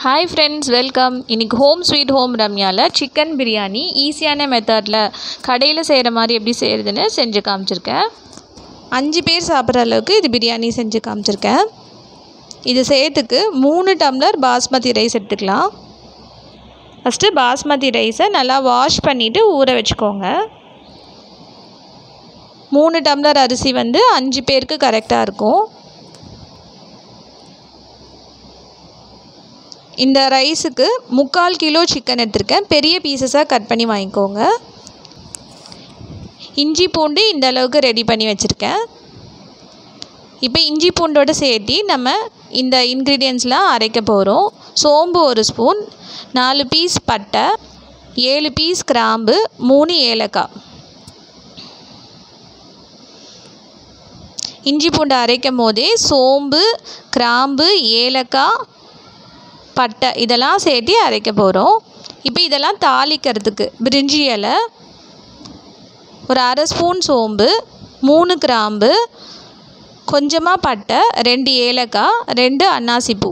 hi friends welcome இன்றைக்கி home sweet home ரம்யாவில் chicken biryani ஈஸியான மெத்தடில் கடையில் செய்கிற மாதிரி எப்படி செய்கிறதுன்னு செஞ்சு காமிச்சிருக்கேன் அஞ்சு பேர் சாப்பிட்ற அளவுக்கு இது பிரியாணி செஞ்சு காமிச்சிருக்கேன் இது செய்யறதுக்கு மூணு டம்ளர் பாஸ்மதி ரைஸ் எடுத்துக்கலாம் ஃபஸ்ட்டு பாஸ்மதி ரைஸை நல்லா வாஷ் பண்ணிவிட்டு ஊற வச்சுக்கோங்க மூணு டம்ளர் அரிசி வந்து அஞ்சு பேருக்கு கரெக்டாக இருக்கும் இந்த ரைஸுக்கு முக்கால் கிலோ சிக்கன் எடுத்திருக்கேன் பெரிய பீசஸாக கட் பண்ணி வாங்கிக்கோங்க இஞ்சி பூண்டு இந்த அளவுக்கு ரெடி பண்ணி வச்சுருக்கேன் இப்போ இஞ்சி பூண்டோடு சேர்த்து நம்ம இந்த இன்க்ரீடியன்ஸ்லாம் அரைக்க போகிறோம் சோம்பு ஒரு ஸ்பூன் நாலு பீஸ் பட்டை ஏழு பீஸ் கிராம்பு மூணு ஏலக்காய் இஞ்சி பூண்டு அரைக்கும் போதே சோம்பு கிராம்பு ஏலக்காய் பட்டை இதெல்லாம் சேர்த்து அரைக்க போகிறோம் இப்போ இதெல்லாம் தாளிக்கிறதுக்கு பிரிஞ்சி இலை ஒரு அரை ஸ்பூன் சோம்பு மூணு கிராம்பு கொஞ்சமாக பட்டை ரெண்டு ஏலக்காய் ரெண்டு அன்னாசிப்பூ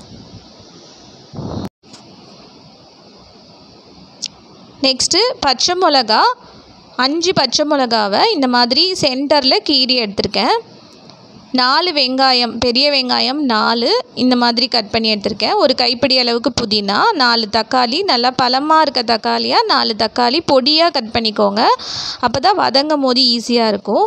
நெக்ஸ்ட்டு பச்சை மிளகா அஞ்சு பச்சை மிளகாவை இந்த மாதிரி சென்டரில் கீறி எடுத்திருக்கேன் நாலு வெங்காயம் பெரிய வெங்காயம் நாலு இந்த மாதிரி கட் பண்ணி எடுத்திருக்கேன் ஒரு கைப்பிடி அளவுக்கு புதினா நாலு தக்காளி நல்லா பழமாக இருக்க தக்காளியாக நாலு தக்காளி பொடியாக கட் பண்ணிக்கோங்க அப்போ தான் வதங்கும் போது ஈஸியாக இருக்கும்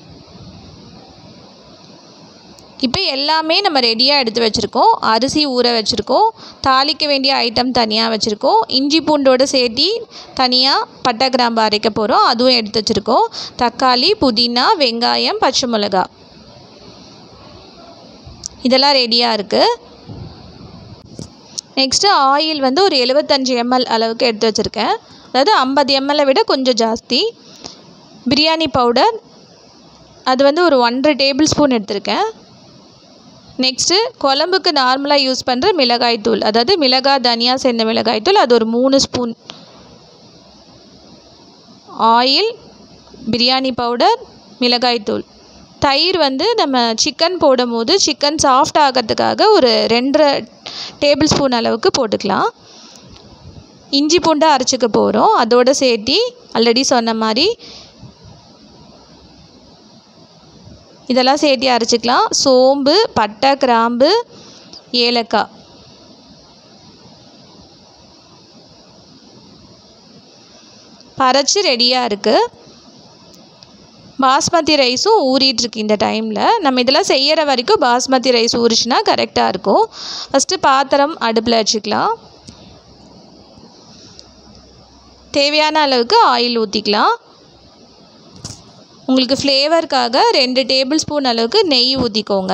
இப்போ எல்லாமே நம்ம ரெடியாக எடுத்து வச்சுருக்கோம் அரிசி ஊற வச்சுருக்கோம் தாளிக்க வேண்டிய ஐட்டம் தனியாக வச்சுருக்கோம் இஞ்சி பூண்டோடு சேர்த்தி தனியாக பட்டை கிராம்பு அரைக்க போகிறோம் அதுவும் எடுத்து வச்சுருக்கோம் தக்காளி புதினா வெங்காயம் பச்சை மிளகா இதெல்லாம் ரெடியாக இருக்குது நெக்ஸ்ட்டு ஆயில் வந்து ஒரு எழுபத்தஞ்சி எம்எல் அளவுக்கு எடுத்து வச்சுருக்கேன் அதாவது ஐம்பது எம்எல்லை விட கொஞ்சம் ஜாஸ்தி பிரியாணி பவுடர் அது வந்து ஒரு ஒன்றரை டேபிள் ஸ்பூன் எடுத்திருக்கேன் நெக்ஸ்ட்டு குழம்புக்கு நார்மலாக யூஸ் பண்ணுற மிளகாய் தூள் அதாவது மிளகாய் தனியா சேர்ந்த மிளகாய் தூள் அது ஒரு மூணு ஸ்பூன் ஆயில் பிரியாணி பவுடர் மிளகாய் தூள் தயிர் வந்து நம்ம சிக்கன் போடும் போது சிக்கன் சாஃப்ட் ஆகிறதுக்காக ஒரு ரெண்டரை டேபிள் ஸ்பூன் அளவுக்கு போட்டுக்கலாம் இஞ்சி பூண்டை அரைச்சிக்க போகிறோம் அதோடு சேர்த்தி ஆல்ரெடி சொன்ன மாதிரி இதெல்லாம் சேர்த்து அரைச்சிக்கலாம் சோம்பு பட்டை கிராம்பு ஏலக்காய் பறைச்சி ரெடியாக இருக்குது பாஸ்மதி ரைஸும் ஊறிட்டுருக்கு இந்த டைமில் நம்ம இதெல்லாம் செய்கிற வரைக்கும் பாஸ்மதி ரைஸ் ஊறிச்சுன்னா கரெக்டாக இருக்கும் ஃபஸ்ட்டு பாத்திரம் அடுப்பில் வச்சுக்கலாம் தேவையான அளவுக்கு ஆயில் ஊற்றிக்கலாம் உங்களுக்கு ஃப்ளேவருக்காக ரெண்டு டேபிள் ஸ்பூன் அளவுக்கு நெய் ஊற்றிக்கோங்க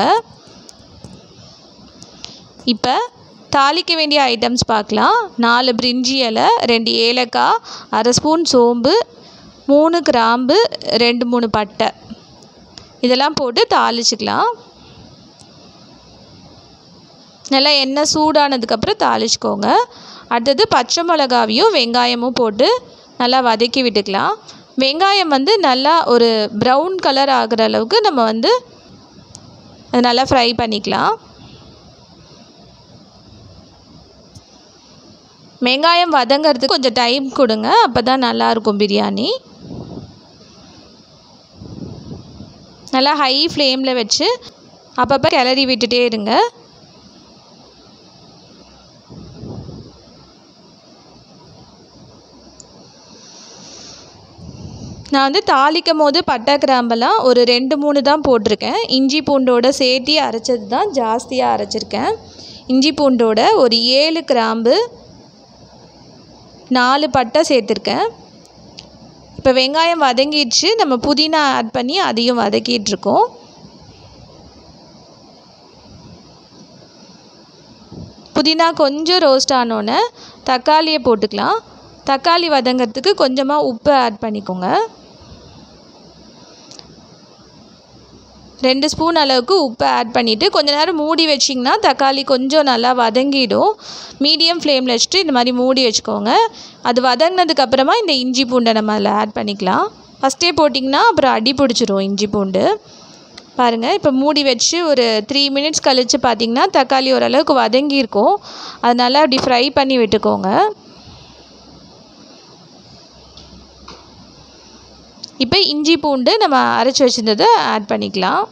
இப்போ தாளிக்க வேண்டிய ஐட்டம்ஸ் பார்க்கலாம் நாலு பிரிஞ்சி இலை ரெண்டு ஏலக்காய் அரை ஸ்பூன் சோம்பு மூணு கிராம்பு ரெண்டு மூணு பட்டை இதெல்லாம் போட்டு தாளிச்சிக்கலாம் நல்லா எண்ணெய் சூடானதுக்கப்புறம் தாளிச்சிக்கோங்க அடுத்தது பச்சை மிளகாவையும் வெங்காயமும் போட்டு நல்லா வதக்கி விட்டுக்கலாம் வெங்காயம் வந்து நல்லா ஒரு ப்ரௌன் கலர் ஆகிற அளவுக்கு நம்ம வந்து அது நல்லா ஃப்ரை பண்ணிக்கலாம் வெங்காயம் வதங்கிறதுக்கு கொஞ்சம் டைம் கொடுங்க அப்போ தான் நல்லாயிருக்கும் பிரியாணி நல்லா ஹை ஃப்ளேமில் வச்சு அப்பப்போ கிளறி விட்டுட்டே இருங்க நான் வந்து தாளிக்கும் போது பட்டை கிராம்பெல்லாம் ஒரு ரெண்டு மூணு தான் போட்டிருக்கேன் இஞ்சி பூண்டோட சேர்த்தி அரைச்சது தான் ஜாஸ்தியாக அரைச்சிருக்கேன் இஞ்சி பூண்டோட ஒரு ஏழு கிராம்பு நாலு பட்டை சேர்த்துருக்கேன் இப்போ வெங்காயம் வதங்கிடுச்சு நம்ம புதினா ஆட் பண்ணி அதையும் வதக்கிட்டுருக்கோம் புதினா கொஞ்சம் ரோஸ்ட் ஆனோன்னே தக்காளியை போட்டுக்கலாம் தக்காளி வதங்கிறதுக்கு கொஞ்சமாக உப்பு ஆட் பண்ணிக்கோங்க ரெண்டு ஸ்பூன் அளவுக்கு உப்பு ஆட் பண்ணிவிட்டு கொஞ்ச நேரம் மூடி வச்சிங்கன்னா தக்காளி கொஞ்சம் நல்லா வதங்கிடும் மீடியம் ஃப்ளேமில் வச்சுட்டு இந்த மாதிரி மூடி வச்சுக்கோங்க அது வதங்கினதுக்கப்புறமா இந்த இஞ்சி பூண்டை நம்ம அதில் ஆட் பண்ணிக்கலாம் ஃபஸ்ட்டே போட்டிங்கன்னா அப்புறம் அடி பிடிச்சிரும் இஞ்சி பூண்டு பாருங்கள் இப்போ மூடி வச்சு ஒரு த்ரீ மினிட்ஸ் கழித்து பார்த்திங்கன்னா தக்காளி ஓரளவுக்கு வதங்கியிருக்கும் அதனால் அப்படி ஃப்ரை பண்ணி விட்டுக்கோங்க இப்போ இஞ்சி பூண்டு நம்ம அரைச்சி வச்சுருந்ததை ஆட் பண்ணிக்கலாம்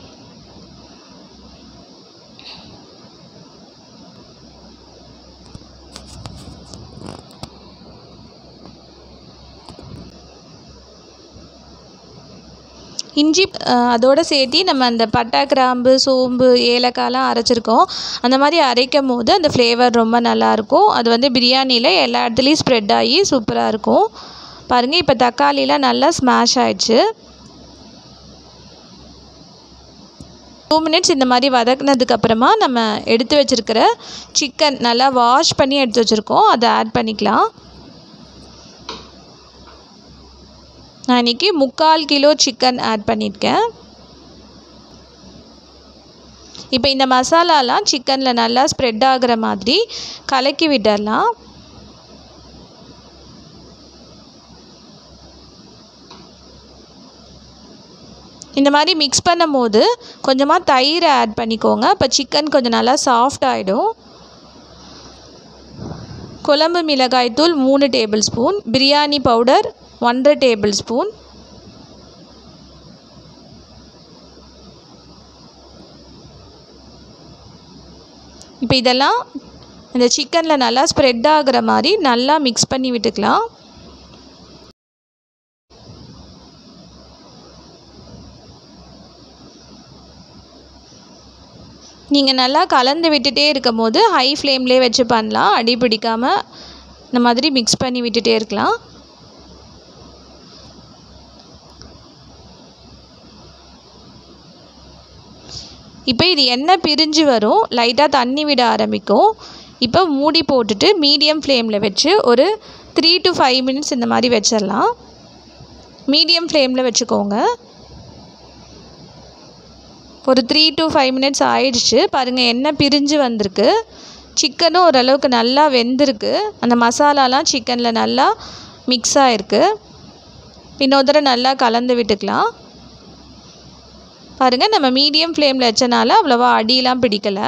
இஞ்சி அதோடு சேர்த்து நம்ம அந்த பட்டை கிராம்பு சோம்பு ஏலக்காய்லாம் அரைச்சிருக்கோம் அந்த மாதிரி அரைக்கும் போது அந்த ஃப்ளேவர் ரொம்ப நல்லாயிருக்கும் அது வந்து பிரியாணியில் எல்லா இடத்துலையும் ஸ்ப்ரெட் ஆகி சூப்பராக இருக்கும் பாருங்கள் இப்போ தக்காளிலாம் நல்லா ஸ்மாஷ் ஆயிடுச்சு டூ மினிட்ஸ் இந்த மாதிரி வதக்குனதுக்கப்புறமா நம்ம எடுத்து வச்சுருக்கிற சிக்கன் நல்லா வாஷ் பண்ணி எடுத்து வச்சுருக்கோம் அதை ஆட் பண்ணிக்கலாம் நான் இன்றைக்கி முக்கால் கிலோ சிக்கன் ஆட் பண்ணியிருக்கேன் இப்போ இந்த மசாலாலாம் சிக்கனில் நல்லா ஸ்ப்ரெட் ஆகிற மாதிரி கலக்கி விடலாம் இந்த மாதிரி மிக்ஸ் பண்ணும் போது கொஞ்சமாக தயிர் ஆட் பண்ணிக்கோங்க அப்போ சிக்கன் கொஞ்சம் நல்லா சாஃப்ட் ஆகிடும் குழம்பு மிளகாய்த்தூள் மூணு டேபிள் ஸ்பூன் பிரியாணி பவுடர் ஒன்றரை டேபிள் ஸ்பூன் இப்போ இதெல்லாம் இந்த சிக்கனில் நல்லா ஸ்ப்ரெட் ஆகிற மாதிரி நல்லா மிக்ஸ் பண்ணி விட்டுக்கலாம் நீங்கள் நல்லா கலந்து விட்டுட்டே இருக்கும் போது ஹை ஃப்ளேம்லேயே வச்சு பண்ணலாம் அடி பிடிக்காமல் இந்த மாதிரி மிக்ஸ் பண்ணி விட்டுட்டே இருக்கலாம் இப்போ இது எண்ணெய் பிரிஞ்சு வரும் லைட்டாக தண்ணி விட ஆரம்பிக்கும் இப்போ மூடி போட்டுட்டு மீடியம் ஃப்ளேமில் வச்சு ஒரு த்ரீ டு ஃபைவ் மினிட்ஸ் இந்த மாதிரி வச்சிடலாம் மீடியம் ஃப்ளேமில் வச்சுக்கோங்க ஒரு த்ரீ டு ஃபைவ் மினிட்ஸ் ஆயிடுச்சு பாருங்கள் எண்ணெய் பிரிஞ்சு வந்திருக்கு சிக்கனும் ஓரளவுக்கு நல்லா வெந்திருக்கு அந்த மசாலாலாம் சிக்கனில் நல்லா மிக்ஸ் ஆகிருக்கு இன்னொரு தடவை நல்லா கலந்து விட்டுக்கலாம் பாருங்கள் நம்ம மீடியம் ஃப்ளேமில் வச்சனால அவ்வளோவா அடியெலாம் பிடிக்கலை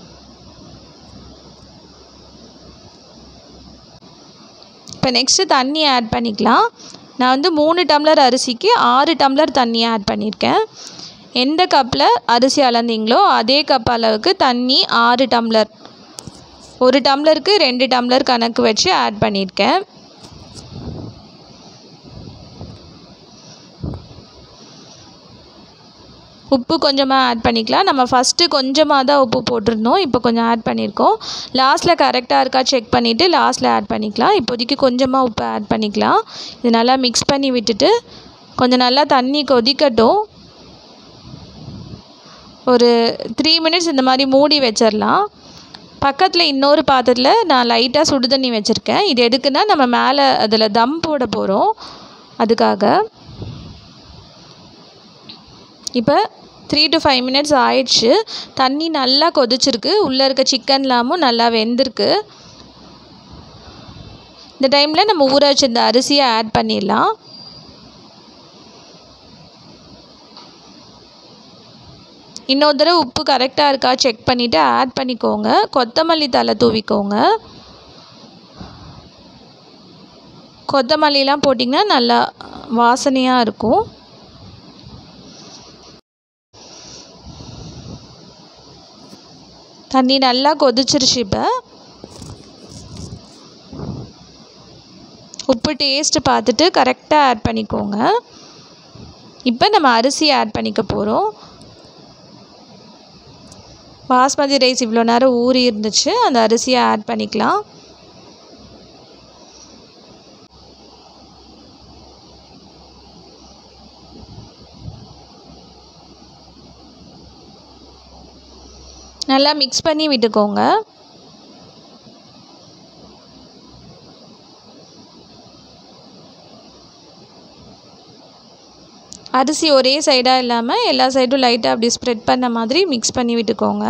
இப்போ நெக்ஸ்ட்டு தண்ணி ஆட் பண்ணிக்கலாம் நான் வந்து மூணு டம்ளர் அரிசிக்கு ஆறு டம்ளர் தண்ணி ஆட் பண்ணியிருக்கேன் எந்த கப்பில் அரிசி அளந்தீங்களோ அதே கப் அளவுக்கு தண்ணி ஆறு டம்ளர் ஒரு டம்ளருக்கு ரெண்டு டம்ளர் கணக்கு வச்சு ஆட் பண்ணியிருக்கேன் உப்பு கொஞ்சமாக ஆட் பண்ணிக்கலாம் நம்ம ஃபஸ்ட்டு கொஞ்சமாக தான் உப்பு போட்டிருந்தோம் இப்போ கொஞ்சம் ஆட் பண்ணியிருக்கோம் லாஸ்ட்டில் கரெக்டாக இருக்கா செக் பண்ணிவிட்டு லாஸ்ட்டில் ஆட் பண்ணிக்கலாம் இப்போதைக்கு கொஞ்சமாக உப்பு ஆட் பண்ணிக்கலாம் இது நல்லா மிக்ஸ் பண்ணி விட்டுட்டு கொஞ்சம் நல்லா தண்ணி கொதிக்கட்டும் ஒரு த்ரீ மினிட்ஸ் இந்த மாதிரி மூடி வச்சிடலாம் பக்கத்தில் இன்னொரு பாத்திரத்தில் நான் லைட்டாக சுடு தண்ணி வச்சுருக்கேன் இது எதுக்குன்னா நம்ம மேலே அதில் தம் போட போகிறோம் அதுக்காக இப்போ த்ரீ டு ஃபைவ் மினிட்ஸ் ஆயிடுச்சு தண்ணி நல்லா கொதிச்சிருக்கு உள்ளே இருக்க சிக்கன்லாமும் நல்லா வெந்திருக்கு இந்த டைமில் நம்ம ஊற வச்சிருந்த அரிசியை ஆட் பண்ணிடலாம் இன்னொரு தடவை உப்பு கரெக்டாக இருக்கா செக் பண்ணிவிட்டு ஆட் பண்ணிக்கோங்க கொத்தமல்லி தலை தூவிக்கோங்க கொத்தமல்லிலாம் போட்டிங்கன்னா நல்லா வாசனையாக இருக்கும் தண்ணி நல்லா கொதிச்சிருச்சு இப்போ உப்பு டேஸ்ட்டு பார்த்துட்டு கரெக்டாக ஆட் பண்ணிக்கோங்க இப்போ நம்ம அரிசி ஆட் பண்ணிக்க போகிறோம் பாஸ்மதி ரைஸ் இவ்வளோ நேரம் ஊறி இருந்துச்சு அந்த அரிசியை ஆட் பண்ணிக்கலாம் நல்லா மிக்ஸ் பண்ணி விட்டுக்கோங்க அரிசி ஒரே சைடாக இல்லாமல் எல்லா சைடும் லைட்டாக அப்படி ஸ்ப்ரெட் பண்ண மாதிரி மிக்ஸ் பண்ணி விட்டுக்கோங்க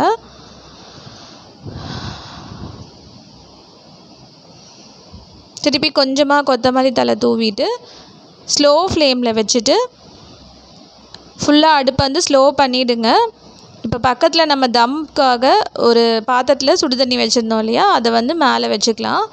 திருப்பி கொஞ்சமாக கொத்தமல்லி தலை தூவிட்டு ஸ்லோ ஃப்ளேமில் வச்சுட்டு ஃபுல்லாக அடுப்பை வந்து ஸ்லோ பண்ணிவிடுங்க இப்போ பக்கத்தில் நம்ம தம்க்காக ஒரு பாத்திரத்தில் சுடு தண்ணி வச்சுருந்தோம் இல்லையா அதை வந்து மேலே வச்சுக்கலாம்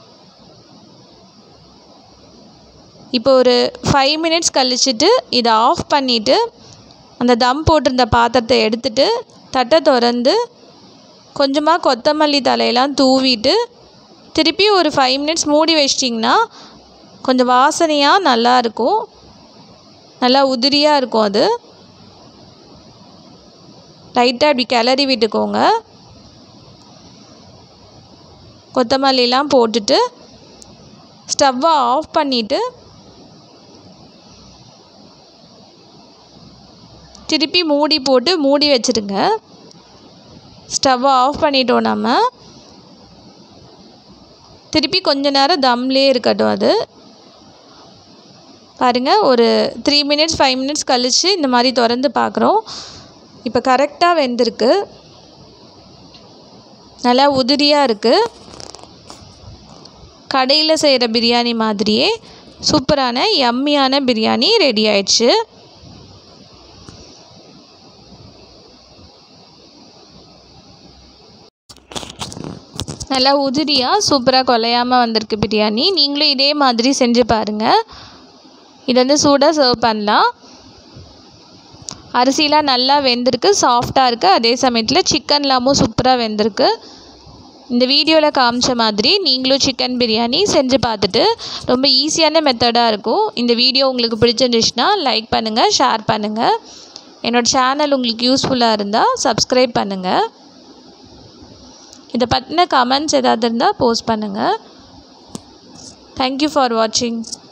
இப்போ ஒரு ஃபைவ் மினிட்ஸ் கழிச்சிட்டு இதை ஆஃப் பண்ணிவிட்டு அந்த தம் போட்டிருந்த பாத்திரத்தை எடுத்துட்டு தட்டை திறந்து கொஞ்சமாக கொத்தமல்லி தலையெல்லாம் தூவிட்டு திருப்பி ஒரு ஃபைவ் மினிட்ஸ் மூடி வச்சிட்டிங்கன்னா கொஞ்சம் வாசனையாக நல்லாயிருக்கும் நல்லா உதிரியாக இருக்கும் அது லைட்டாக இப்படி கிளறி விட்டுக்கோங்க கொத்தமல்லிலாம் போட்டுட்டு ஸ்டவ்வை ஆஃப் பண்ணிவிட்டு திருப்பி மூடி போட்டு மூடி வச்சுருங்க ஸ்டவ்வை ஆஃப் பண்ணிட்டோம் நம்ம திருப்பி கொஞ்ச நேரம் தம்லேயே இருக்கட்டும் அது பாருங்கள் ஒரு த்ரீ மினிட்ஸ் ஃபைவ் மினிட்ஸ் கழித்து இந்த மாதிரி திறந்து பார்க்குறோம் இப்போ கரெக்டாக வெந்திருக்கு நல்லா உதிரியாக இருக்குது கடையில் செய்கிற பிரியாணி மாதிரியே சூப்பரான யம்மியான பிரியாணி ரெடி ஆயிடுச்சு நல்லா உதிரியாக சூப்பராக குலையாமல் வந்திருக்கு பிரியாணி நீங்களும் இதே மாதிரி செஞ்சு பாருங்கள் இது வந்து சூடாக சர்வ் பண்ணலாம் அரிசிலாம் நல்லா வெந்திருக்கு சாஃப்டாக இருக்குது அதே சமயத்தில் சிக்கன்லாமும் சூப்பராக வெந்திருக்கு இந்த வீடியோவில் காமிச்ச மாதிரி நீங்களும் சிக்கன் பிரியாணி செஞ்சு பார்த்துட்டு ரொம்ப ஈஸியான மெத்தடாக இருக்கும் இந்த வீடியோ உங்களுக்கு பிடிச்சிருந்துச்சுன்னா லைக் பண்ணுங்கள் ஷேர் பண்ணுங்கள் என்னோடய சேனல் உங்களுக்கு யூஸ்ஃபுல்லாக இருந்தால் சப்ஸ்கிரைப் பண்ணுங்கள் இதை பற்றின கமெண்ட்ஸ் ஏதாவது இருந்தால் போஸ்ட் பண்ணுங்கள் தேங்க்யூ ஃபார் வாட்சிங்